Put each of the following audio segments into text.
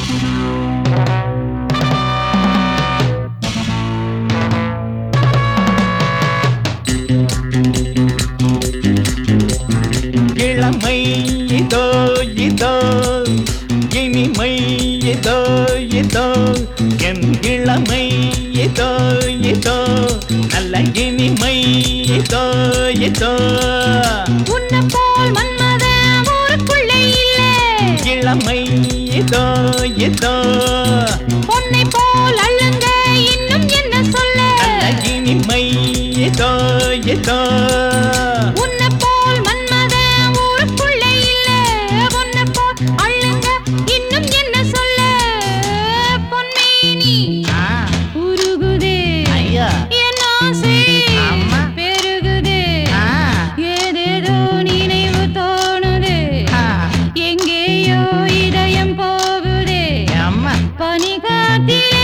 இளமை இதோ இதோ இனிமை இதோ இதோ என் இளமை இதோ இதோ நல்ல இனிமை இதோ இதோ உன்னை போல் மன்மத ஊருக்குள்ளே இல்லை இளமை இதோ இதோ பொன்னை போல் அள்ளுங்க இன்னும் என்ன சொல்ல நல்ல இனிமை இதோ இதோ உன்னை போல் மன்மத ஊருக்குள்ளே இல்லை உன்னை போல் அள்ளுங்க இன்னும் என்ன சொல்ல பொன்மேனி ஆ, உருகுதே ஐயா என் ஆசை அம்மா. பெருகுதே ஆ, ஏதேதோ நினைவு தோணுதே ஆ, எங்கேயோ இதயம் போகுதே அம்மா பனிகாத்திலே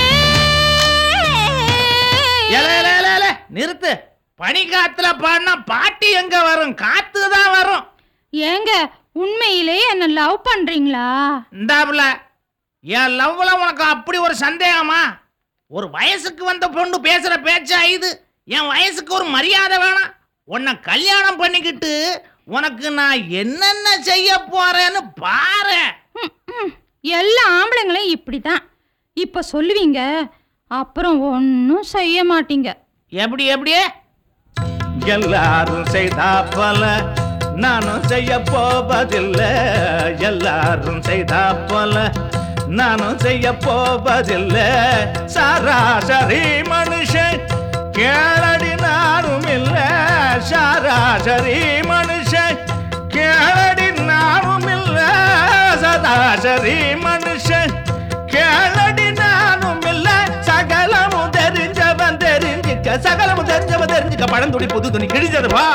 ஏல, ஏல, ஏல, ஏல, நிறுத்து பனிக்காத்துல பாடினா பாட்டு எங்க வரும் காத்து தான் வரும் ஏங்க உண்மையிலே என்ன லவ் பண்றீங்களா இந்தாப்புல என் லவ்ல உனக்கு அப்படி ஒரு சந்தேகமா ஒரு வயசுக்கு வந்த பொண்ணு பேசுற பேச்சா இது என் வயசுக்கு ஒரு மரியாதை வேணாம் உன்னை கல்யாணம் பண்ணிக்கிட்டு உனக்கு நான் என்னென்ன செய்ய போறேன்னு பாரு ம், ம். எல்லா ஆம்பளைங்களும் இப்படிதான் இப்ப சொல்லுவீங்க அப்புறம் ஒன்றும் செய்ய மாட்டீங்க எப்படி எப்படி எல்லாரும் செய்தா போல நானும் செய்ய போவதில்லை எல்லாரும் செய்தா போல நானும் செய்ய போவதில்லை சராசரி மனுஷன் கேளடி நானும் இல்லை சராசரி மனுஷன் கேளடி நானும் இல்லை சராசரி மனுஷன் கேளடி நானும் இல்ல சகலமும் தெரிஞ்சவன் தெரிஞ்சுக்க சகலமும் தெரிஞ்சவன் தெரிஞ்சுக்க பழந்துடி புது துணி கிழிஞ்சது வா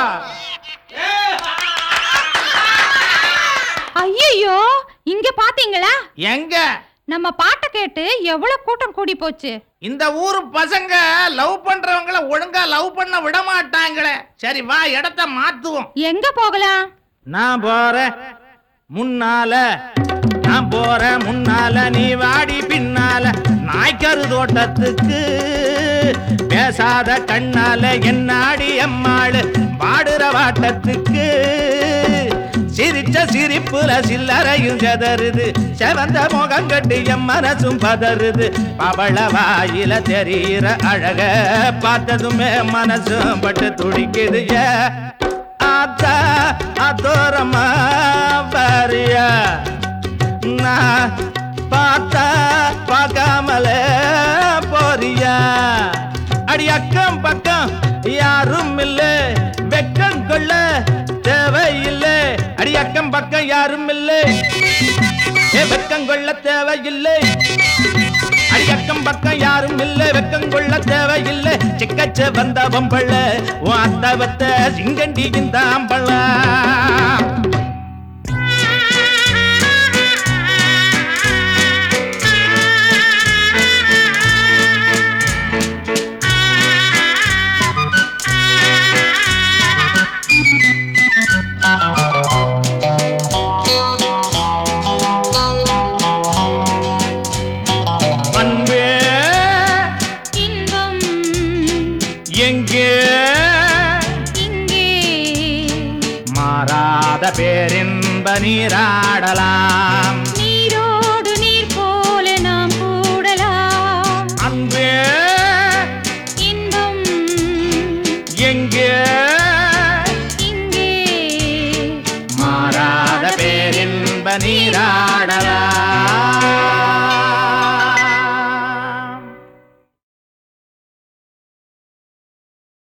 ஐயோ இங்க பாத்தீங்களா எங்க நம்ம பாட்டை கேட்டு எவ்வளவு கூட்டம் கூடி போச்சு இந்த ஊரு பசங்க லவ் பண்றவங்கள ஒழுங்கா லவ் பண்ண விட மாட்டாங்களே சரி வா இடத்த மாத்துவோம் எங்க போகலாம் நான் போறேன் முன்னால நான் போறேன் முன்னால நீ வாடி பின்னால நாய்க்கரு தோட்டத்துக்கு பேசாத கண்ணால என்னாடி எம்மாடு பாடுற வாட்டத்துக்கு சிரிச்ச சிரிப்புல சில்லறையும் செதறுது செவந்த முகம் கட்டி என் மனசும் பதறுது பவள வாயில தெரியிற அழக பார்த்ததுமே மனசும் பட்டு துடிக்குது ஏ ஆத்தா அதோரமா பாரியா நான் பார்த்தா பார்க்காமலே போறியா அடி அக்கம் பக்கம் யாரும் இல்ல வெக்கம் கொள்ள தேவையில்லை அடி அக்கம் பக்கம் யாரும் இல்லை ஏ வெக்கம் கொள்ள தேவையில்லை அடி அக்கம் பக்கம் யாரும் இல்ல வெக்கம் கொள்ள தேவையில்லை சிக்கச்ச வந்த வம்பள உன் அத்தவத்த சிங்கண்டி இந்த அம்பள அன்பே இன்பம் எங்கே இங்கே மாறாத பேரின்ப நீராடலாம் நீரோடு நீர் போல நாம் கூடலாம் அன்பே இன்பம் எங்கே இங்கே மாறாத பேரின்ப நீரா